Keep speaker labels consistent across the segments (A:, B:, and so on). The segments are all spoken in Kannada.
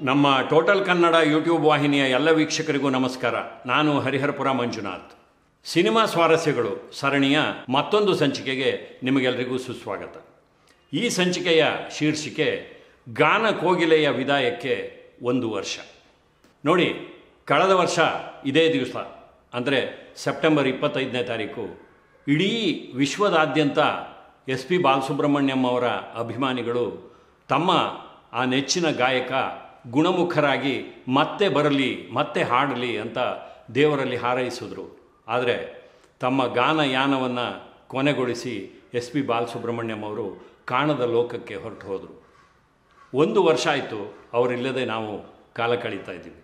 A: ನಮ್ಮ ಟೋಟಲ್ ಕನ್ನಡ ಯೂಟ್ಯೂಬ್ ವಾಹಿನಿಯ ಎಲ್ಲ ವೀಕ್ಷಕರಿಗೂ ನಮಸ್ಕಾರ ನಾನು ಹರಿಹರಪುರ ಮಂಜುನಾಥ್ ಸಿನಿಮಾ ಸ್ವಾರಸ್ಯಗಳು ಸರಣಿಯ ಮತ್ತೊಂದು ಸಂಚಿಕೆಗೆ ನಿಮಗೆಲ್ಲರಿಗೂ ಸುಸ್ವಾಗತ ಈ ಸಂಚಿಕೆಯ ಶೀರ್ಷಿಕೆ ಗಾನ ಕೋಗಿಲೆಯ ವಿದಾಯಕ್ಕೆ ಒಂದು ವರ್ಷ ನೋಡಿ ಕಳೆದ ವರ್ಷ ಇದೇ ದಿವಸ ಅಂದರೆ ಸೆಪ್ಟೆಂಬರ್ ಇಪ್ಪತ್ತೈದನೇ ತಾರೀಕು ಇಡೀ ವಿಶ್ವದಾದ್ಯಂತ ಎಸ್ ಪಿ ಬಾಲಸುಬ್ರಹ್ಮಣ್ಯಂ ಅವರ ಅಭಿಮಾನಿಗಳು ತಮ್ಮ ಆ ನೆಚ್ಚಿನ ಗಾಯಕ ಗುಣಮುಖರಾಗಿ ಮತ್ತೆ ಬರಲಿ ಮತ್ತೆ ಹಾಡಲಿ ಅಂತ ದೇವರಲ್ಲಿ ಹಾರೈಸಿದ್ರು ಆದರೆ ತಮ್ಮ ಗಾನಯಾನವನ್ನು ಕೊನೆಗೊಳಿಸಿ ಎಸ್ ಪಿ ಬಾಲಸುಬ್ರಹ್ಮಣ್ಯಂ ಅವರು ಕಾಣದ ಲೋಕಕ್ಕೆ ಹೊರಟು ಹೋದರು ಒಂದು ವರ್ಷ ಆಯಿತು ಅವರಿಲ್ಲದೆ ನಾವು ಕಾಲ ಕಳೀತಾ ಇದ್ದೀವಿ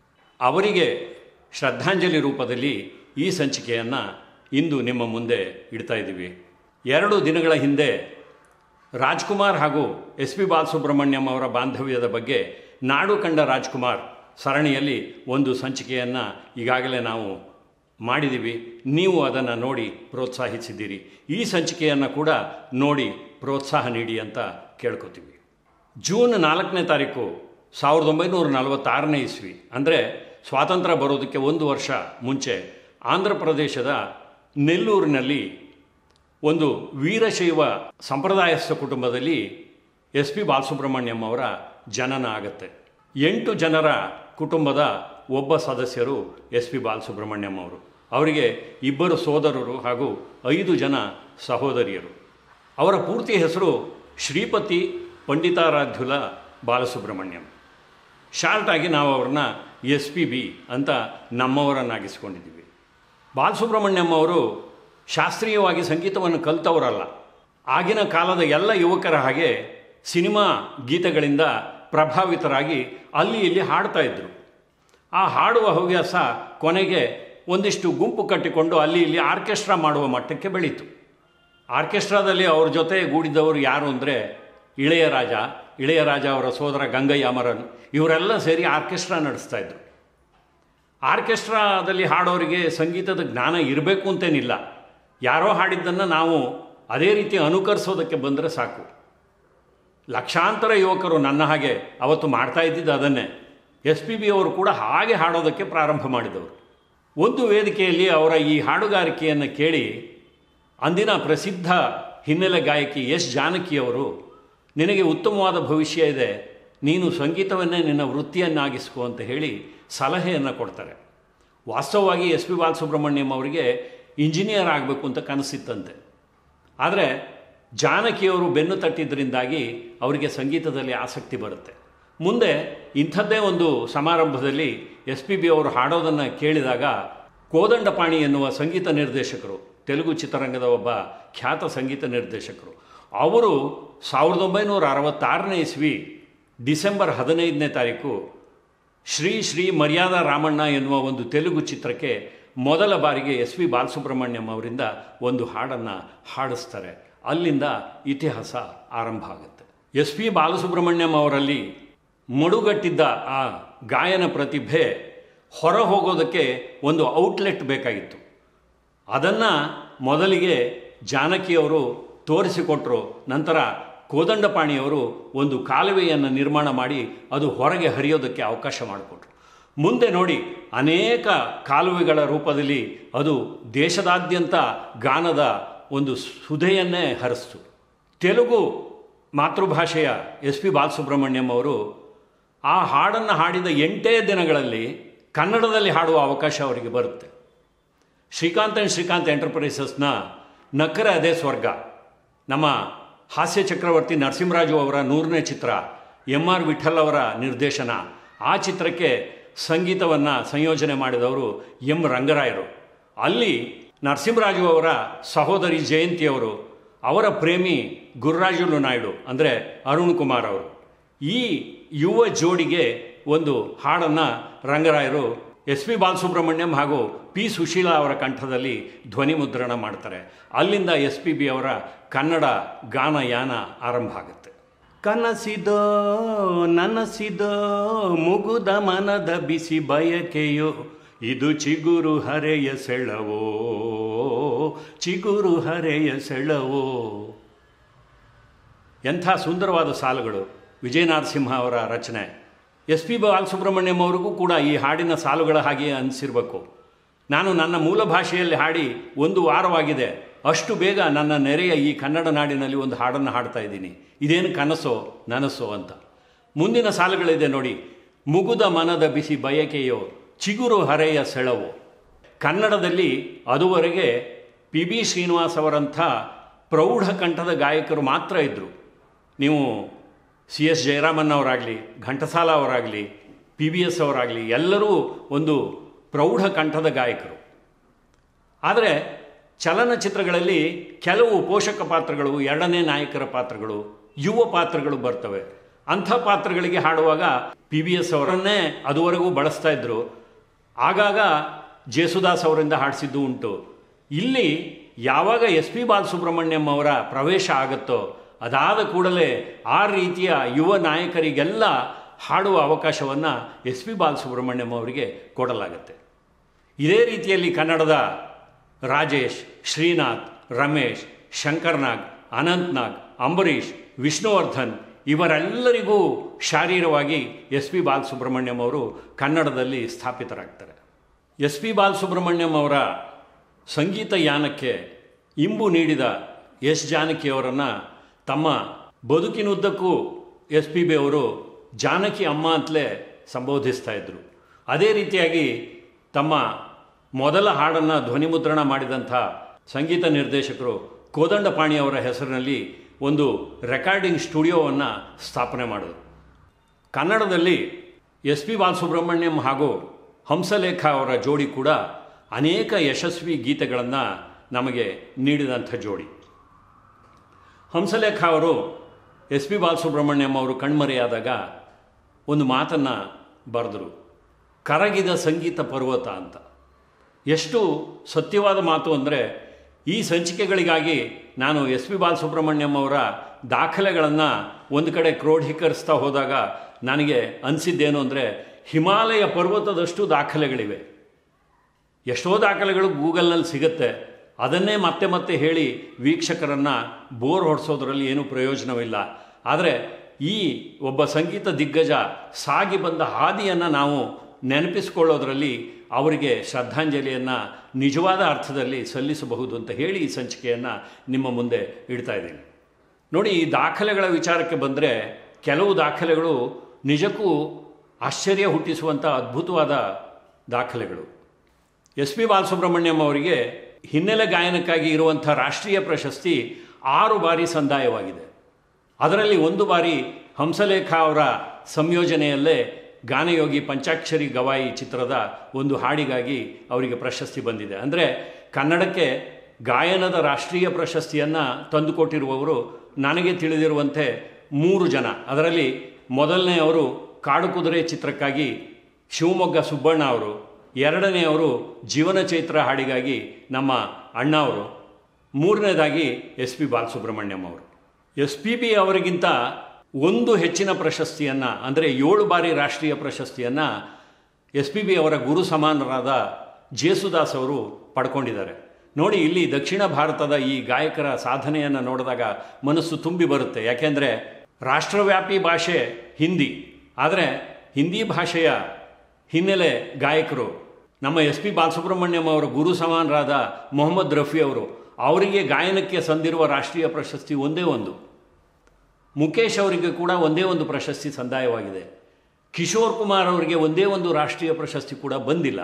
A: ಅವರಿಗೆ ಶ್ರದ್ಧಾಂಜಲಿ ರೂಪದಲ್ಲಿ ಈ ಸಂಚಿಕೆಯನ್ನು ಇಂದು ನಿಮ್ಮ ಮುಂದೆ ಇಡ್ತಾ ಇದ್ದೀವಿ ಎರಡು ದಿನಗಳ ಹಿಂದೆ ರಾಜ್ಕುಮಾರ್ ಹಾಗೂ ಎಸ್ ಪಿ ಬಾಲಸುಬ್ರಹ್ಮಣ್ಯಂ ಅವರ ಬಾಂಧವ್ಯದ ಬಗ್ಗೆ ನಾಡು ಕಂಡ ರಾಜ್ಕುಮಾರ್ ಸರಣಿಯಲ್ಲಿ ಒಂದು ಸಂಚಿಕೆಯನ್ನು ಈಗಾಗಲೇ ನಾವು ಮಾಡಿದ್ದೀವಿ ನೀವು ಅದನ್ನು ನೋಡಿ ಪ್ರೋತ್ಸಾಹಿಸಿದ್ದೀರಿ ಈ ಸಂಚಿಕೆಯನ್ನು ಕೂಡ ನೋಡಿ ಪ್ರೋತ್ಸಾಹ ನೀಡಿ ಅಂತ ಕೇಳ್ಕೊತೀವಿ ಜೂನ್ ನಾಲ್ಕನೇ ತಾರೀಕು ಸಾವಿರದ ಒಂಬೈನೂರ ನಲವತ್ತಾರನೇ ಇಸ್ವಿ ಅಂದರೆ ಸ್ವಾತಂತ್ರ್ಯ ಬರೋದಕ್ಕೆ ಒಂದು ವರ್ಷ ಮುಂಚೆ ಆಂಧ್ರ ಪ್ರದೇಶದ ನೆಲ್ಲೂರಿನಲ್ಲಿ ಒಂದು ವೀರಶೈವ ಸಂಪ್ರದಾಯಸ್ಥ ಕುಟುಂಬದಲ್ಲಿ ಎಸ್ ಪಿ ಬಾಲಸುಬ್ರಹ್ಮಣ್ಯಂ ಅವರ ಜನನ ಆಗತ್ತೆ ಎಂಟು ಜನರ ಕುಟುಂಬದ ಒಬ್ಬ ಸದಸ್ಯರು ಎಸ್ ಪಿ ಬಾಲಸುಬ್ರಹ್ಮಣ್ಯಂ ಅವರು ಅವರಿಗೆ ಇಬ್ಬರು ಸೋದರರು ಹಾಗೂ ಐದು ಜನ ಸಹೋದರಿಯರು ಅವರ ಪೂರ್ತಿ ಹೆಸರು ಶ್ರೀಪತಿ ಪಂಡಿತಾರಾಧ್ಯುಲ ಬಾಲಸುಬ್ರಹ್ಮಣ್ಯಂ ಶಾರ್ಟಾಗಿ ನಾವು ಅವ್ರನ್ನ ಎಸ್ ಪಿ ಬಿ ಅಂತ ನಮ್ಮವರನ್ನಾಗಿಸ್ಕೊಂಡಿದ್ದೀವಿ ಬಾಲಸುಬ್ರಹ್ಮಣ್ಯಂ ಅವರು ಶಾಸ್ತ್ರೀಯವಾಗಿ ಸಂಗೀತವನ್ನು ಕಲಿತವರಲ್ಲ ಆಗಿನ ಕಾಲದ ಎಲ್ಲ ಯುವಕರ ಹಾಗೆ ಸಿನಿಮಾ ಗೀತೆಗಳಿಂದ ಪ್ರಭಾವಿತರಾಗಿ ಅಲ್ಲಿ ಇಲ್ಲಿ ಹಾಡ್ತಾ ಇದ್ದರು ಆ ಹಾಡುವ ಹವ್ಯಾಸ ಕೊನೆಗೆ ಒಂದಿಷ್ಟು ಗುಂಪು ಕಟ್ಟಿಕೊಂಡು ಅಲ್ಲಿ ಇಲ್ಲಿ ಆರ್ಕೆಸ್ಟ್ರಾ ಮಾಡುವ ಮಟ್ಟಕ್ಕೆ ಬೆಳೀತು ಆರ್ಕೆಸ್ಟ್ರಾದಲ್ಲಿ ಅವ್ರ ಜೊತೆ ಗೂಡಿದವರು ಯಾರು ಅಂದರೆ ಇಳೆಯರಾಜ ಇಳೆಯರಾಜ ಅವರ ಸೋದರ ಗಂಗಯ್ಯ ಅಮರನ್ ಇವರೆಲ್ಲ ಸೇರಿ ಆರ್ಕೆಸ್ಟ್ರಾ ನಡೆಸ್ತಾ ಇದ್ರು ಆರ್ಕೆಸ್ಟ್ರಾದಲ್ಲಿ ಹಾಡೋರಿಗೆ ಸಂಗೀತದ ಜ್ಞಾನ ಇರಬೇಕು ಅಂತೇನಿಲ್ಲ ಯಾರೋ ಹಾಡಿದ್ದನ್ನು ನಾವು ಅದೇ ರೀತಿ ಅನುಕರಿಸೋದಕ್ಕೆ ಬಂದರೆ ಸಾಕು ಲಕ್ಷಾಂತರ ಯುವಕರು ನನ್ನ ಹಾಗೆ ಅವತ್ತು ಮಾಡ್ತಾ ಇದ್ದಿದ್ದು ಅದನ್ನೇ ಎಸ್ ಪಿ ಬಿ ಅವರು ಕೂಡ ಹಾಗೆ ಹಾಡೋದಕ್ಕೆ ಪ್ರಾರಂಭ ಮಾಡಿದವರು ಒಂದು ವೇದಿಕೆಯಲ್ಲಿ ಅವರ ಈ ಹಾಡುಗಾರಿಕೆಯನ್ನು ಕೇಳಿ ಅಂದಿನ ಪ್ರಸಿದ್ಧ ಹಿನ್ನೆಲೆ ಗಾಯಕಿ ಎಸ್ ಜಾನಕಿಯವರು ನಿನಗೆ ಉತ್ತಮವಾದ ಭವಿಷ್ಯ ಇದೆ ನೀನು ಸಂಗೀತವನ್ನೇ ನಿನ್ನ ವೃತ್ತಿಯನ್ನಾಗಿಸ್ಕೋ ಅಂತ ಹೇಳಿ ಸಲಹೆಯನ್ನು ಕೊಡ್ತಾರೆ ವಾಸ್ತವವಾಗಿ ಎಸ್ ಪಿ ಬಾಲಸುಬ್ರಹ್ಮಣ್ಯಂ ಅವರಿಗೆ ಇಂಜಿನಿಯರ್ ಆಗಬೇಕು ಅಂತ ಕನಸಿತ್ತಂತೆ ಆದರೆ ಜಾನಕಿಯವರು ಬೆನ್ನು ತಟ್ಟಿದ್ದರಿಂದಾಗಿ ಅವರಿಗೆ ಸಂಗೀತದಲ್ಲಿ ಆಸಕ್ತಿ ಬರುತ್ತೆ ಮುಂದೆ ಇಂಥದ್ದೇ ಒಂದು ಸಮಾರಂಭದಲ್ಲಿ ಎಸ್ ಪಿ ಬಿ ಅವರು ಹಾಡೋದನ್ನು ಕೇಳಿದಾಗ ಕೋದಂಡಪಾಣಿ ಎನ್ನುವ ಸಂಗೀತ ನಿರ್ದೇಶಕರು ತೆಲುಗು ಚಿತ್ರರಂಗದ ಒಬ್ಬ ಖ್ಯಾತ ಸಂಗೀತ ನಿರ್ದೇಶಕರು ಅವರು ಸಾವಿರದ ಒಂಬೈನೂರ ಅರವತ್ತಾರನೇ ಇಸ್ವಿ ಡಿಸೆಂಬರ್ ಹದಿನೈದನೇ ತಾರೀಕು ಶ್ರೀ ಶ್ರೀ ಮರ್ಯಾದಾ ರಾಮಣ್ಣ ಎನ್ನುವ ಒಂದು ತೆಲುಗು ಚಿತ್ರಕ್ಕೆ ಮೊದಲ ಬಾರಿಗೆ ಎಸ್ ವಿ ಬಾಲಸುಬ್ರಹ್ಮಣ್ಯಂ ಅವರಿಂದ ಒಂದು ಹಾಡನ್ನು ಹಾಡಿಸ್ತಾರೆ ಅಲ್ಲಿಂದ ಇತಿಹಾಸ ಆರಂಭ ಆಗುತ್ತೆ ಎಸ್ ಪಿ ಬಾಲಸುಬ್ರಹ್ಮಣ್ಯಂ ಅವರಲ್ಲಿ ಮಡುಗಟ್ಟಿದ್ದ ಆ ಗಾಯನ ಪ್ರತಿಭೆ ಹೊರ ಹೋಗೋದಕ್ಕೆ ಒಂದು ಔಟ್ಲೆಟ್ ಬೇಕಾಗಿತ್ತು ಅದನ್ನು ಮೊದಲಿಗೆ ಜಾನಕಿಯವರು ತೋರಿಸಿಕೊಟ್ರು ನಂತರ ಕೋದಂಡಪಾಣಿಯವರು ಒಂದು ಕಾಲುವೆಯನ್ನು ನಿರ್ಮಾಣ ಮಾಡಿ ಅದು ಹೊರಗೆ ಹರಿಯೋದಕ್ಕೆ ಅವಕಾಶ ಮಾಡಿಕೊಟ್ರು ಮುಂದೆ ನೋಡಿ ಅನೇಕ ಕಾಲುವೆಗಳ ರೂಪದಲ್ಲಿ ಅದು ದೇಶದಾದ್ಯಂತ ಗಾನದ ಒಂದು ಸುಧೆಯನ್ನೇ ಹರಿಸ್ತು ತೆಲುಗು ಮಾತೃಭಾಷೆಯ ಎಸ್ ಪಿ ಬಾಲಸುಬ್ರಹ್ಮಣ್ಯಂ ಅವರು ಆ ಹಾಡನ್ನು ಹಾಡಿದ ಎಂಟೇ ದಿನಗಳಲ್ಲಿ ಕನ್ನಡದಲ್ಲಿ ಹಾಡುವ ಅವಕಾಶ ಅವರಿಗೆ ಬರುತ್ತೆ ಶ್ರೀಕಾಂತ್ ಆ್ಯಂಡ್ ಶ್ರೀಕಾಂತ್ ಎಂಟರ್ಪ್ರೈಸಸ್ನ ನಕ್ಕರೆ ಅದೇ ಸ್ವರ್ಗ ನಮ್ಮ ಹಾಸ್ಯ ಚಕ್ರವರ್ತಿ ನರಸಿಂಹರಾಜು ಅವರ ನೂರನೇ ಚಿತ್ರ ಎಂ ಆರ್ ವಿಠಲ್ ಅವರ ನಿರ್ದೇಶನ ಆ ಚಿತ್ರಕ್ಕೆ ಸಂಗೀತವನ್ನು ಸಂಯೋಜನೆ ಮಾಡಿದವರು ಎಂ ರಂಗರಾಯರು ಅಲ್ಲಿ ನರಸಿಂಹರಾಜು ಅವರ ಸಹೋದರಿ ಜಯಂತಿಯವರು ಅವರ ಪ್ರೇಮಿ ಗುರುರಾಜುಲು ನಾಯ್ಡು ಅಂದರೆ ಅರುಣ್ ಕುಮಾರ್ ಅವರು ಈ ಯುವ ಜೋಡಿಗೆ ಒಂದು ಹಾಡನ್ನು ರಂಗರಾಯರು ಎಸ್ ಪಿ ಬಾಲಸುಬ್ರಹ್ಮಣ್ಯಂ ಹಾಗೂ ಪಿ ಸುಶೀಲಾ ಅವರ ಕಂಠದಲ್ಲಿ ಧ್ವನಿ ಮುದ್ರಣ ಮಾಡ್ತಾರೆ ಅಲ್ಲಿಂದ ಎಸ್ ಪಿ ಬಿ ಅವರ ಕನ್ನಡ ಗಾನಯಾನ ಆರಂಭ ಆಗುತ್ತೆ ಕನಸಿದೋ ನನಸಿದೋ ಮುಗುದ ಮನದ ಬಿಸಿ ಬಯಕೆಯೋ ಇದು ಚಿಗುರು ಹರೆಯ ಸೆಳವೋ ಚಿಗುರು ಹರೆಯ ಸೆಳವೋ ಎಂಥ ಸುಂದರವಾದ ಸಾಲುಗಳು ವಿಜಯ ನರಸಿಂಹ ಅವರ ರಚನೆ ಎಸ್ ಪಿ ಬಾಲಸುಬ್ರಹ್ಮಣ್ಯಂ ಅವ್ರಿಗೂ ಕೂಡ ಈ ಹಾಡಿನ ಸಾಲುಗಳ ಹಾಗೆಯೇ ಅನಿಸಿರ್ಬೇಕು ನಾನು ನನ್ನ ಮೂಲ ಭಾಷೆಯಲ್ಲಿ ಹಾಡಿ ಒಂದು ವಾರವಾಗಿದೆ ಅಷ್ಟು ಬೇಗ ನನ್ನ ನೆರೆಯ ಈ ಕನ್ನಡ ನಾಡಿನಲ್ಲಿ ಒಂದು ಹಾಡನ್ನು ಹಾಡ್ತಾ ಇದ್ದೀನಿ ಇದೇನು ಕನಸೋ ನನಸೋ ಅಂತ ಮುಂದಿನ ಸಾಲುಗಳಿದೆ ನೋಡಿ ಮುಗುದ ಮನದ ಬಿಸಿ ಬಯಕೆಯೋ ಚಿಗುರು ಹರೆಯ ಸೆಳವು ಕನ್ನಡದಲ್ಲಿ ಅದುವರೆಗೆ ಪಿ ಬಿ ಶ್ರೀನಿವಾಸ್ ಅವರಂಥ ಪ್ರೌಢ ಕಂಠದ ಗಾಯಕರು ಮಾತ್ರ ಇದ್ದರು ನೀವು ಸಿ ಎಸ್ ಜಯರಾಮನ್ ಅವರಾಗಲಿ ಘಂಟಸಾಲ ಅವರಾಗಲಿ ಪಿ ಬಿ ಎಸ್ ಅವರಾಗಲಿ ಎಲ್ಲರೂ ಒಂದು ಪ್ರೌಢ ಕಂಠದ ಗಾಯಕರು ಆದರೆ ಚಲನಚಿತ್ರಗಳಲ್ಲಿ ಕೆಲವು ಪೋಷಕ ಪಾತ್ರಗಳು ಎರಡನೇ ನಾಯಕರ ಪಾತ್ರಗಳು ಯುವ ಪಾತ್ರಗಳು ಬರ್ತವೆ ಅಂಥ ಪಾತ್ರಗಳಿಗೆ ಹಾಡುವಾಗ ಪಿ ಬಿ ಎಸ್ ಅವರನ್ನೇ ಅದುವರೆಗೂ ಬಳಸ್ತಾ ಇದ್ದರು ಆಗಾಗ ಜೇಸುದಾಸ್ ಅವರಿಂದ ಹಾಡಿಸಿದ್ದು ಉಂಟು ಇಲ್ಲಿ ಯಾವಾಗ ಎಸ್ ಪಿ ಬಾಲಸುಬ್ರಹ್ಮಣ್ಯಂ ಅವರ ಪ್ರವೇಶ ಆಗುತ್ತೋ ಅದಾದ ಕೂಡಲೇ ಆ ರೀತಿಯ ಯುವ ನಾಯಕರಿಗೆಲ್ಲ ಹಾಡುವ ಅವಕಾಶವನ್ನು ಎಸ್ ಪಿ ಬಾಲಸುಬ್ರಹ್ಮಣ್ಯಂ ಅವರಿಗೆ ಕೊಡಲಾಗುತ್ತೆ ಇದೇ ರೀತಿಯಲ್ಲಿ ಕನ್ನಡದ ರಾಜೇಶ್ ಶ್ರೀನಾಥ್ ರಮೇಶ್ ಶಂಕರ್ನಾಗ್ ಅನಂತ್ನಾಗ್ ಅಂಬರೀಷ್ ವಿಷ್ಣುವರ್ಧನ್ ಇವರೆಲ್ಲರಿಗೂ ಶಾರೀರವಾಗಿ ಎಸ್ ಪಿ ಬಾಲಸುಬ್ರಹ್ಮಣ್ಯಂ ಅವರು ಕನ್ನಡದಲ್ಲಿ ಸ್ಥಾಪಿತರಾಗ್ತಾರೆ ಎಸ್ ಪಿ ಬಾಲಸುಬ್ರಹ್ಮಣ್ಯಂ ಅವರ ಸಂಗೀತ ಯಾನಕ್ಕೆ ಇಂಬು ನೀಡಿದ ಎಸ್ ಜಾನಕಿಯವರನ್ನು ತಮ್ಮ ಬದುಕಿನುದ್ದಕ್ಕೂ ಎಸ್ ಪಿ ಬಿ ಅವರು ಜಾನಕಿ ಅಮ್ಮ ಅಂತಲೇ ಸಂಬೋಧಿಸ್ತಾ ಇದ್ದರು ಅದೇ ರೀತಿಯಾಗಿ ತಮ್ಮ ಮೊದಲ ಹಾಡನ್ನು ಧ್ವನಿಮುದ್ರಣ ಮಾಡಿದಂಥ ಸಂಗೀತ ನಿರ್ದೇಶಕರು ಕೋದಂಡಪಾಣಿ ಅವರ ಹೆಸರಿನಲ್ಲಿ ಒಂದು ರೆಕಾರ್ಡಿಂಗ್ ಸ್ಟುಡಿಯೋವನ್ನು ಸ್ಥಾಪನೆ ಮಾಡಿದರು ಕನ್ನಡದಲ್ಲಿ ಎಸ್ ಪಿ ಬಾಲಸುಬ್ರಹ್ಮಣ್ಯಂ ಹಾಗೂ ಹಂಸಲೇಖ ಅವರ ಜೋಡಿ ಕೂಡ ಅನೇಕ ಯಶಸ್ವಿ ಗೀತೆಗಳನ್ನು ನಮಗೆ ನೀಡಿದಂಥ ಜೋಡಿ ಹಂಸಲೇಖ ಅವರು ಎಸ್ ಪಿ ಬಾಲಸುಬ್ರಹ್ಮಣ್ಯಂ ಅವರು ಕಣ್ಮರೆಯಾದಾಗ ಒಂದು ಮಾತನ್ನು ಬರೆದರು ಕರಗಿದ ಸಂಗೀತ ಪರ್ವತ ಅಂತ ಎಷ್ಟು ಸತ್ಯವಾದ ಮಾತು ಅಂದರೆ ಈ ಸಂಚಿಕೆಗಳಿಗಾಗಿ ನಾನು ಎಸ್ ಪಿ ಬಾಲಸುಬ್ರಹ್ಮಣ್ಯಂ ಅವರ ದಾಖಲೆಗಳನ್ನು ಒಂದು ಕಡೆ ಕ್ರೋಢೀಕರಿಸ್ತಾ ಹೋದಾಗ ನನಗೆ ಅನಿಸಿದ್ದೇನು ಅಂದರೆ ಹಿಮಾಲಯ ಪರ್ವತದಷ್ಟು ದಾಖಲೆಗಳಿವೆ ಎಷ್ಟೋ ದಾಖಲೆಗಳು ಗೂಗಲ್ನಲ್ಲಿ ಸಿಗುತ್ತೆ ಅದನ್ನೇ ಮತ್ತೆ ಮತ್ತೆ ಹೇಳಿ ವೀಕ್ಷಕರನ್ನು ಬೋರ್ ಹೊಡೆಸೋದ್ರಲ್ಲಿ ಏನೂ ಪ್ರಯೋಜನವಿಲ್ಲ ಆದರೆ ಈ ಒಬ್ಬ ಸಂಗೀತ ದಿಗ್ಗಜ ಸಾಗಿ ಬಂದ ಹಾದಿಯನ್ನು ನಾವು ನೆನಪಿಸಿಕೊಳ್ಳೋದ್ರಲ್ಲಿ ಅವರಿಗೆ ಶ್ರದ್ಧಾಂಜಲಿಯನ್ನು ನಿಜವಾದ ಅರ್ಥದಲ್ಲಿ ಸಲ್ಲಿಸಬಹುದು ಅಂತ ಹೇಳಿ ಈ ಸಂಚಿಕೆಯನ್ನು ನಿಮ್ಮ ಮುಂದೆ ಇಡ್ತಾ ಇದ್ದೀನಿ ನೋಡಿ ಈ ದಾಖಲೆಗಳ ವಿಚಾರಕ್ಕೆ ಬಂದರೆ ಕೆಲವು ದಾಖಲೆಗಳು ನಿಜಕ್ಕೂ ಆಶ್ಚರ್ಯ ಹುಟ್ಟಿಸುವಂಥ ಅದ್ಭುತವಾದ ದಾಖಲೆಗಳು ಎಸ್ ಪಿ ಬಾಲಸುಬ್ರಹ್ಮಣ್ಯಂ ಅವರಿಗೆ ಹಿನ್ನೆಲೆ ಗಾಯನಕ್ಕಾಗಿ ಇರುವಂಥ ರಾಷ್ಟ್ರೀಯ ಪ್ರಶಸ್ತಿ ಆರು ಬಾರಿ ಸಂದಾಯವಾಗಿದೆ ಅದರಲ್ಲಿ ಒಂದು ಬಾರಿ ಹಂಸಲೇಖ ಅವರ ಸಂಯೋಜನೆಯಲ್ಲೇ ಗಾನಯೋಗಿ ಪಂಚಾಕ್ಷರಿ ಗವಾಯಿ ಚಿತ್ರದ ಒಂದು ಹಾಡಿಗಾಗಿ ಅವರಿಗೆ ಪ್ರಶಸ್ತಿ ಬಂದಿದೆ ಅಂದರೆ ಕನ್ನಡಕ್ಕೆ ಗಾಯನದ ರಾಷ್ಟ್ರೀಯ ಪ್ರಶಸ್ತಿಯನ್ನು ತಂದುಕೊಟ್ಟಿರುವವರು ನನಗೆ ತಿಳಿದಿರುವಂತೆ ಮೂರು ಜನ ಅದರಲ್ಲಿ ಮೊದಲನೆಯವರು ಕಾಡು ಕುದುರೆ ಚಿತ್ರಕ್ಕಾಗಿ ಶಿವಮೊಗ್ಗ ಸುಬ್ಬಣ್ಣ ಅವರು ಎರಡನೆಯವರು ಜೀವನ ಚೈತ್ರ ಹಾಡಿಗಾಗಿ ನಮ್ಮ ಅಣ್ಣ ಅವರು ಮೂರನೇದಾಗಿ ಎಸ್ ಪಿ ಬಾಲಸುಬ್ರಹ್ಮಣ್ಯಂ ಅವರು ಎಸ್ ಪಿ ಬಿ ಅವರಿಗಿಂತ ಒಂದು ಹೆಚ್ಚಿನ ಪ್ರಶಸ್ತಿಯನ್ನು ಅಂದರೆ ಏಳು ಬಾರಿ ರಾಷ್ಟ್ರೀಯ ಪ್ರಶಸ್ತಿಯನ್ನು ಎಸ್ ಪಿ ಬಿ ಅವರ ಗುರು ಸಮಾನರಾದ ಜೇಸುದಾಸ್ ಅವರು ಪಡ್ಕೊಂಡಿದ್ದಾರೆ ನೋಡಿ ಇಲ್ಲಿ ದಕ್ಷಿಣ ಭಾರತದ ಈ ಗಾಯಕರ ಸಾಧನೆಯನ್ನು ನೋಡಿದಾಗ ಮನಸ್ಸು ತುಂಬಿ ಬರುತ್ತೆ ಯಾಕೆಂದರೆ ರಾಷ್ಟ್ರವ್ಯಾಪಿ ಭಾಷೆ ಹಿಂದಿ ಆದರೆ ಹಿಂದಿ ಭಾಷೆಯ ಹಿನ್ನೆಲೆ ಗಾಯಕರು ನಮ್ಮ ಎಸ್ ಪಿ ಬಾಲಸುಬ್ರಹ್ಮಣ್ಯಂ ಅವರ ಗುರು ಸಮಾನರಾದ ಮೊಹಮ್ಮದ್ ರಫಿ ಅವರು ಅವರಿಗೆ ಗಾಯನಕ್ಕೆ ಸಂದಿರುವ ರಾಷ್ಟ್ರೀಯ ಪ್ರಶಸ್ತಿ ಒಂದೇ ಒಂದು ಮುಖೇಶ್ ಅವರಿಗೆ ಕೂಡ ಒಂದೇ ಒಂದು ಪ್ರಶಸ್ತಿ ಸಂದಾಯವಾಗಿದೆ ಕಿಶೋರ್ ಕುಮಾರ್ ಅವರಿಗೆ ಒಂದೇ ಒಂದು ರಾಷ್ಟ್ರೀಯ ಪ್ರಶಸ್ತಿ ಕೂಡ ಬಂದಿಲ್ಲ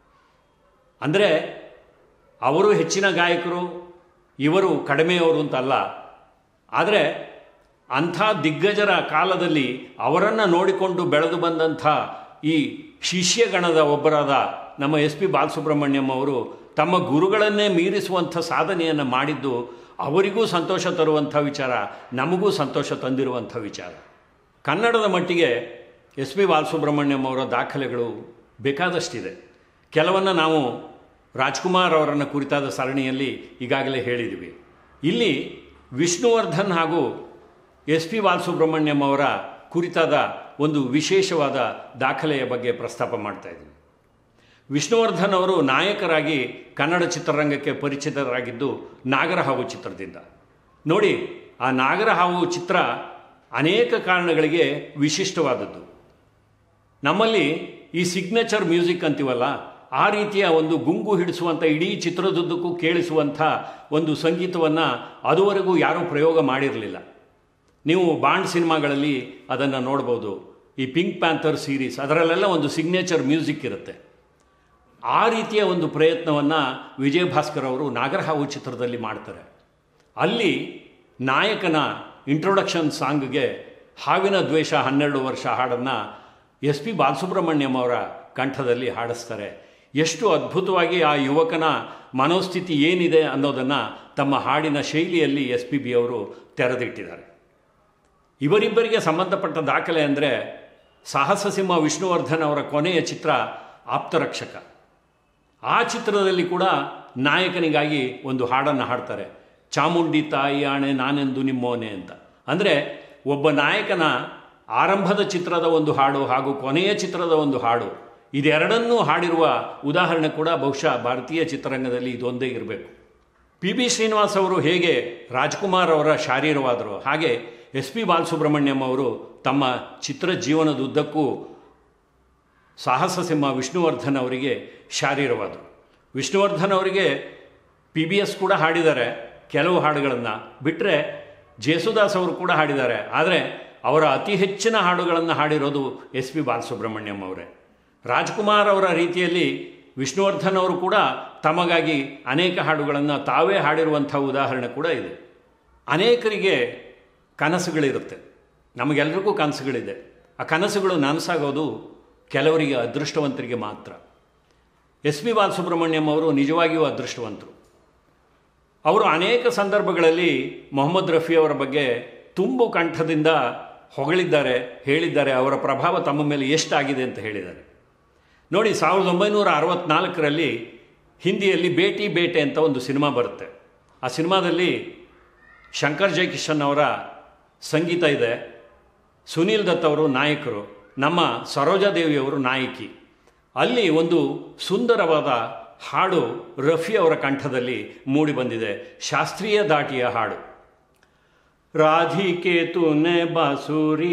A: ಅಂದರೆ ಅವರು ಹೆಚ್ಚಿನ ಗಾಯಕರು ಇವರು ಕಡಿಮೆಯವರು ಅಂತಲ್ಲ ಆದರೆ ಅಂಥ ದಿಗ್ಗಜರ ಕಾಲದಲ್ಲಿ ಅವರನ್ನು ನೋಡಿಕೊಂಡು ಬೆಳೆದು ಬಂದಂಥ ಈ ಶಿಷ್ಯಗಣದ ಒಬ್ಬರಾದ ನಮ್ಮ ಎಸ್ ಪಿ ಬಾಲಸುಬ್ರಹ್ಮಣ್ಯಂ ಅವರು ತಮ್ಮ ಗುರುಗಳನ್ನೇ ಮೀರಿಸುವಂಥ ಸಾಧನೆಯನ್ನು ಮಾಡಿದ್ದು ಅವರಿಗೂ ಸಂತೋಷ ತರುವಂಥ ವಿಚಾರ ನಮಗೂ ಸಂತೋಷ ತಂದಿರುವಂಥ ವಿಚಾರ ಕನ್ನಡದ ಮಟ್ಟಿಗೆ ಎಸ್ ಪಿ ಬಾಲಸುಬ್ರಹ್ಮಣ್ಯಂ ಅವರ ದಾಖಲೆಗಳು ಬೇಕಾದಷ್ಟಿದೆ ಕೆಲವನ್ನು ನಾವು ರಾಜ್ಕುಮಾರ್ ಅವರನ್ನು ಕುರಿತಾದ ಸರಣಿಯಲ್ಲಿ ಈಗಾಗಲೇ ಹೇಳಿದ್ವಿ ಇಲ್ಲಿ ವಿಷ್ಣುವರ್ಧನ್ ಹಾಗೂ ಎಸ್ ಪಿ ಬಾಲಸುಬ್ರಹ್ಮಣ್ಯಂ ಅವರ ಕುರಿತಾದ ಒಂದು ವಿಶೇಷವಾದ ದಾಖಲೆಯ ಬಗ್ಗೆ ಪ್ರಸ್ತಾಪ ಮಾಡ್ತಾ ಇದ್ದೀವಿ ವಿಷ್ಣುವರ್ಧನ್ ಅವರು ನಾಯಕರಾಗಿ ಕನ್ನಡ ಚಿತ್ರರಂಗಕ್ಕೆ ಪರಿಚಿತರಾಗಿದ್ದು ನಾಗರಹಾವು ಚಿತ್ರದಿಂದ ನೋಡಿ ಆ ನಾಗರಹಾವು ಚಿತ್ರ ಅನೇಕ ಕಾರಣಗಳಿಗೆ ವಿಶಿಷ್ಟವಾದದ್ದು ನಮ್ಮಲ್ಲಿ ಈ ಸಿಗ್ನೇಚರ್ ಮ್ಯೂಸಿಕ್ ಅಂತೀವಲ್ಲ ಆ ರೀತಿಯ ಒಂದು ಗುಂಗು ಹಿಡಿಸುವಂಥ ಇಡೀ ಚಿತ್ರದುದ್ದಕ್ಕೂ ಕೇಳಿಸುವಂಥ ಒಂದು ಸಂಗೀತವನ್ನು ಅದುವರೆಗೂ ಯಾರೂ ಪ್ರಯೋಗ ಮಾಡಿರಲಿಲ್ಲ ನೀವು ಬಾಂಡ್ ಸಿನಿಮಾಗಳಲ್ಲಿ ಅದನ್ನು ನೋಡ್ಬೋದು ಈ ಪಿಂಕ್ ಪ್ಯಾಂಥರ್ ಸೀರೀಸ್ ಅದರಲ್ಲೆಲ್ಲ ಒಂದು ಸಿಗ್ನೇಚರ್ ಮ್ಯೂಸಿಕ್ ಇರುತ್ತೆ ಆ ರೀತಿಯ ಒಂದು ಪ್ರಯತ್ನವನ್ನು ವಿಜಯ ಭಾಸ್ಕರ್ ಅವರು ನಾಗರಹಾವು ಚಿತ್ರದಲ್ಲಿ ಮಾಡ್ತಾರೆ ಅಲ್ಲಿ ನಾಯಕನ ಇಂಟ್ರೊಡಕ್ಷನ್ ಸಾಂಗ್ಗೆ ಹಾವಿನ ದ್ವೇಷ ಹನ್ನೆರಡು ವರ್ಷ ಹಾಡನ್ನು ಎಸ್ ಪಿ ಬಾಲಸುಬ್ರಹ್ಮಣ್ಯಂ ಅವರ ಕಂಠದಲ್ಲಿ ಹಾಡಿಸ್ತಾರೆ ಎಷ್ಟು ಅದ್ಭುತವಾಗಿ ಆ ಯುವಕನ ಮನೋಸ್ಥಿತಿ ಏನಿದೆ ಅನ್ನೋದನ್ನು ತಮ್ಮ ಹಾಡಿನ ಶೈಲಿಯಲ್ಲಿ ಎಸ್ ಪಿ ಬಿ ಅವರು ತೆರೆದಿಟ್ಟಿದ್ದಾರೆ ಇವರಿಬ್ಬರಿಗೆ ಸಂಬಂಧಪಟ್ಟ ದಾಖಲೆ ಅಂದರೆ ಸಾಹಸ ಸಿಂಹ ವಿಷ್ಣುವರ್ಧನ್ ಅವರ ಕೊನೆಯ ಚಿತ್ರ ಆಪ್ತರಕ್ಷಕ ಆ ಚಿತ್ರದಲ್ಲಿ ಕೂಡ ನಾಯಕನಿಗಾಗಿ ಒಂದು ಹಾಡನ್ನು ಹಾಡ್ತಾರೆ ಚಾಮುಂಡಿ ತಾಯಿ ಆಣೆ ನಾನೆಂದು ನಿಮ್ಮೋನೆ ಅಂತ ಅಂದರೆ ಒಬ್ಬ ನಾಯಕನ ಆರಂಭದ ಚಿತ್ರದ ಒಂದು ಹಾಡು ಹಾಗೂ ಕೊನೆಯ ಚಿತ್ರದ ಒಂದು ಹಾಡು ಇದೆರಡನ್ನೂ ಹಾಡಿರುವ ಉದಾಹರಣೆ ಕೂಡ ಬಹುಶಃ ಭಾರತೀಯ ಚಿತ್ರರಂಗದಲ್ಲಿ ಇದೊಂದೇ ಇರಬೇಕು ಪಿ ಬಿ ಶ್ರೀನಿವಾಸ್ ಅವರು ಹೇಗೆ ರಾಜ್ಕುಮಾರ್ ಅವರ ಶಾರೀರವಾದರು ಹಾಗೆ ಎಸ್ ಪಿ ಬಾಲಸುಬ್ರಹ್ಮಣ್ಯಂ ಅವರು ತಮ್ಮ ಚಿತ್ರ ಜೀವನದುದ್ದಕ್ಕೂ ಸಾಹಸ ಸಿಂಹ ವಿಷ್ಣುವರ್ಧನ್ ಅವರಿಗೆ ಶಾರೀರವಾದರು ವಿಷ್ಣುವರ್ಧನ್ ಅವರಿಗೆ ಪಿ ಬಿ ಎಸ್ ಕೂಡ ಹಾಡಿದ್ದಾರೆ ಕೆಲವು ಹಾಡುಗಳನ್ನು ಬಿಟ್ಟರೆ ಜೇಸುದಾಸ್ ಅವರು ಕೂಡ ಹಾಡಿದ್ದಾರೆ ಆದರೆ ಅವರ ಅತಿ ಹೆಚ್ಚಿನ ಹಾಡುಗಳನ್ನು ಹಾಡಿರೋದು ಎಸ್ ಪಿ ಬಾಲಸುಬ್ರಹ್ಮಣ್ಯಂ ಅವರೇ ರಾಜ್ಕುಮಾರ್ ಅವರ ರೀತಿಯಲ್ಲಿ ವಿಷ್ಣುವರ್ಧನ್ ಅವರು ಕೂಡ ತಮಗಾಗಿ ಅನೇಕ ಹಾಡುಗಳನ್ನು ತಾವೇ ಹಾಡಿರುವಂಥ ಉದಾಹರಣೆ ಕೂಡ ಇದೆ ಅನೇಕರಿಗೆ ಕನಸುಗಳಿರುತ್ತೆ ನಮಗೆಲ್ರಿಗೂ ಕನಸುಗಳಿದೆ ಆ ಕನಸುಗಳು ನನಸಾಗೋದು ಕೆಲವರಿಗೆ ಅದೃಷ್ಟವಂತರಿಗೆ ಮಾತ್ರ ಎಸ್ ಪಿ ಬಾಲಸುಬ್ರಹ್ಮಣ್ಯಂ ಅವರು ನಿಜವಾಗಿಯೂ ಅದೃಷ್ಟವಂತರು ಅವರು ಅನೇಕ ಸಂದರ್ಭಗಳಲ್ಲಿ ಮೊಹಮ್ಮದ್ ರಫಿ ಅವರ ಬಗ್ಗೆ ತುಂಬು ಕಂಠದಿಂದ ಹೊಗಳಿದ್ದಾರೆ ಹೇಳಿದ್ದಾರೆ ಅವರ ಪ್ರಭಾವ ತಮ್ಮ ಮೇಲೆ ಎಷ್ಟಾಗಿದೆ ಅಂತ ಹೇಳಿದ್ದಾರೆ ನೋಡಿ ಸಾವಿರದ ಒಂಬೈನೂರ ಅರವತ್ನಾಲ್ಕರಲ್ಲಿ ಹಿಂದಿಯಲ್ಲಿ ಬೇಟಿ ಬೇಟೆ ಅಂತ ಒಂದು ಸಿನಿಮಾ ಬರುತ್ತೆ ಆ ಸಿನಿಮಾದಲ್ಲಿ ಶಂಕರ್ ಜಯಕಿಶನ್ ಅವರ ಸಂಗೀತ ಇದೆ ಸುನೀಲ್ ದತ್ ಅವರು ನಾಯಕರು ನಮ್ಮ ಸರೋಜಾದೇವಿಯವರು ನಾಯಕಿ ಅಲ್ಲಿ ಒಂದು ಸುಂದರವಾದ ಹಾಡು ರಫಿ ಅವರ ಕಂಠದಲ್ಲಿ ಮೂಡಿಬಂದಿದೆ ಶಾಸ್ತ್ರೀಯ ದಾಟಿಯ ಹಾಡು ರಾಧಿಕೆ ತೂನೆ ಬಾಸುರಿ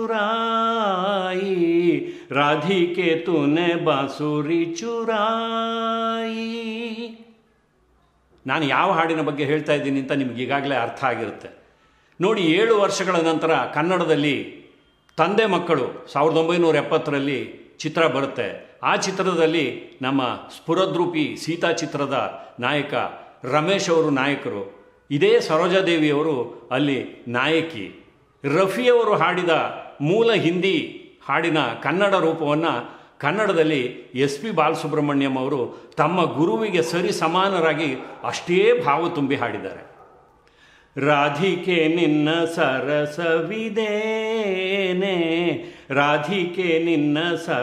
A: ಚುರಾಯಿ ರಾಧಿಕೆ ತೂನೆ ಬಾಸುರಿ ಚುರಾಯಿ ನಾನು ಯಾವ ಹಾಡಿನ ಬಗ್ಗೆ ಹೇಳ್ತಾ ಇದ್ದೀನಿ ಅಂತ ನಿಮ್ಗೆ ಈಗಾಗಲೇ ಅರ್ಥ ಆಗಿರುತ್ತೆ ನೋಡಿ ಏಳು ವರ್ಷಗಳ ನಂತರ ಕನ್ನಡದಲ್ಲಿ ತಂದೆ ಮಕ್ಕಳು ಸಾವಿರದ ಒಂಬೈನೂರ ಎಪ್ಪತ್ತರಲ್ಲಿ ಚಿತ್ರ ಬರುತ್ತೆ ಆ ಚಿತ್ರದಲ್ಲಿ ನಮ್ಮ ಸ್ಫುರದ್ರೂಪಿ ಸೀತಾ ಚಿತ್ರದ ನಾಯಕ ರಮೇಶ್ ಅವರು ನಾಯಕರು ಇದೇ ಸರೋಜಾದೇವಿಯವರು ಅಲ್ಲಿ ನಾಯಕಿ ರಫಿಯವರು ಹಾಡಿದ ಮೂಲ ಹಿಂದಿ ಹಾಡಿನ ಕನ್ನಡ ರೂಪವನ್ನು ಕನ್ನಡದಲ್ಲಿ ಎಸ್ ಪಿ ಬಾಲಸುಬ್ರಹ್ಮಣ್ಯಂ ಅವರು ತಮ್ಮ ಗುರುವಿಗೆ ಸರಿ ಸಮಾನರಾಗಿ ಅಷ್ಟೇ ಭಾವ ತುಂಬಿ ಹಾಡಿದ್ದಾರೆ ರಾಧಿಕೆ ನಿನ್ನ ಸರಸವಿದೇನೆ ರಾಧಿಕೆ ನಿನ್ನ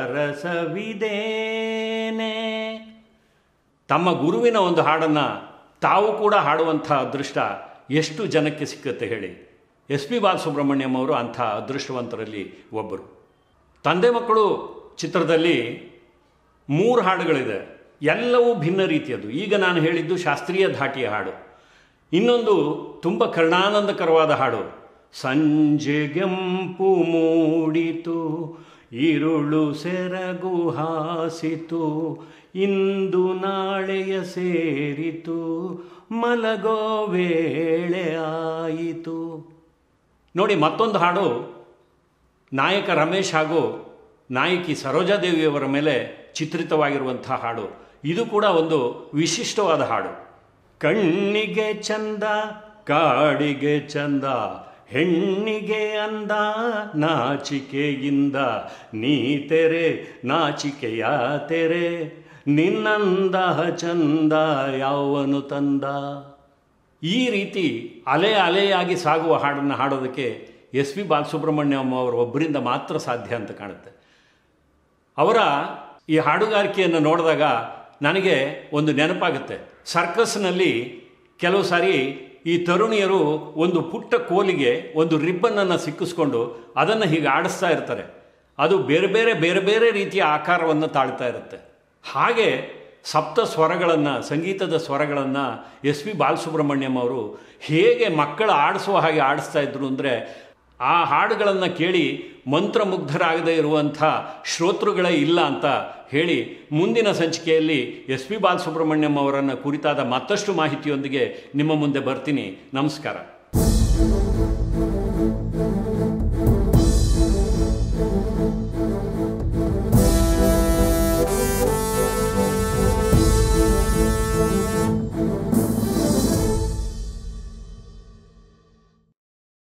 A: ಸರಸವಿದೇನೆ ತಮ್ಮ ಗುರುವಿನ ಒಂದು ಹಾಡನ್ನು ತಾವು ಕೂಡ ಹಾಡುವಂಥ ಅದೃಷ್ಟ ಎಷ್ಟು ಜನಕ್ಕೆ ಸಿಕ್ಕತ್ತೆ ಹೇಳಿ ಎಸ್ ಪಿ ಬಾಲಸುಬ್ರಹ್ಮಣ್ಯಂ ಅವರು ಅಂಥ ಅದೃಷ್ಟವಂತರಲ್ಲಿ ಒಬ್ಬರು ತಂದೆ ಮಕ್ಕಳು ಚಿತ್ರದಲ್ಲಿ ಮೂರು ಹಾಡುಗಳಿದೆ ಎಲ್ಲವೂ ಭಿನ್ನ ರೀತಿಯದು ಈಗ ನಾನು ಹೇಳಿದ್ದು ಶಾಸ್ತ್ರೀಯ ಧಾಟಿಯ ಹಾಡು ಇನ್ನೊಂದು ತುಂಬ ಕರ್ಣಾನಂದಕರವಾದ ಹಾಡು ಸಂಜೆಗೆಂಪು ಮೂಡಿತು ಇರುಳು ಸೆರಗು ಹಾಸಿತು ಇಂದು ನಾಳೆಯ ಸೇರಿತು ಮಲಗೋ ವೇಳೆ ಆಯಿತು ನೋಡಿ ಮತ್ತೊಂದು ಹಾಡು ನಾಯಕ ರಮೇಶ್ ಹಾಗೂ ನಾಯಕಿ ಸರೋಜಾದೇವಿಯವರ ಮೇಲೆ ಚಿತ್ರಿತವಾಗಿರುವಂಥ ಹಾಡು ಇದು ಕೂಡ ಒಂದು ವಿಶಿಷ್ಟವಾದ ಹಾಡು ಕಣ್ಣಿಗೆ ಚಂದ ಕಾಡಿಗೆ ಚಂದ ಹೆಣ್ಣಿಗೆ ಅಂದ ನಾಚಿಕೆಯಿಂದ ನೀ ತೆರೆ ನಾಚಿಕೆಯ ತೆರೆ ನಿನ್ನಂದ ಚಂದ ಯಾವನು ತಂದ ಈ ರೀತಿ ಅಲೆ ಅಲೆಯಾಗಿ ಸಾಗುವ ಹಾಡನ್ನು ಹಾಡೋದಕ್ಕೆ ಎಸ್ ಪಿ ಬಾಲಸುಬ್ರಹ್ಮಣ್ಯಂ ಅವರು ಒಬ್ಬರಿಂದ ಮಾತ್ರ ಸಾಧ್ಯ ಅಂತ ಕಾಣುತ್ತೆ ಅವರ ಈ ಹಾಡುಗಾರಿಕೆಯನ್ನು ನೋಡಿದಾಗ ನನಗೆ ಒಂದು ನೆನಪಾಗುತ್ತೆ ಸರ್ಕಸ್ನಲ್ಲಿ ಕೆಲವು ಸಾರಿ ಈ ತರುಣಿಯರು ಒಂದು ಪುಟ್ಟ ಕೋಲಿಗೆ ಒಂದು ರಿಬ್ಬನ್ನನ್ನು ಸಿಕ್ಕಿಸ್ಕೊಂಡು ಅದನ್ನು ಹೀಗೆ ಆಡಿಸ್ತಾ ಇರ್ತಾರೆ ಅದು ಬೇರೆ ಬೇರೆ ಬೇರೆ ಬೇರೆ ರೀತಿಯ ಆಕಾರವನ್ನು ತಾಳ್ತಾ ಇರುತ್ತೆ ಹಾಗೆ ಸಪ್ತ ಸ್ವರಗಳನ್ನು ಸಂಗೀತದ ಸ್ವರಗಳನ್ನು ಎಸ್ ಪಿ ಬಾಲಸುಬ್ರಹ್ಮಣ್ಯಂ ಅವರು ಹೇಗೆ ಮಕ್ಕಳು ಆಡಿಸುವ ಹಾಗೆ ಆಡಿಸ್ತಾ ಇದ್ರು ಅಂದರೆ ಆ ಹಾಡುಗಳನ್ನು ಕೇಳಿ ಮಂತ್ರಮುಗ್ಧರಾಗದೇ ಇರುವಂಥ ಶ್ರೋತೃಗಳೇ ಇಲ್ಲ ಅಂತ ಹೇಳಿ ಮುಂದಿನ ಸಂಚಿಕೆಯಲ್ಲಿ ಎಸ್ ಪಿ ಬಾಲಸುಬ್ರಹ್ಮಣ್ಯಂ ಅವರನ್ನು ಕುರಿತಾದ ಮತ್ತಷ್ಟು ಮಾಹಿತಿಯೊಂದಿಗೆ ನಿಮ್ಮ ಮುಂದೆ ಬರ್ತೀನಿ ನಮಸ್ಕಾರ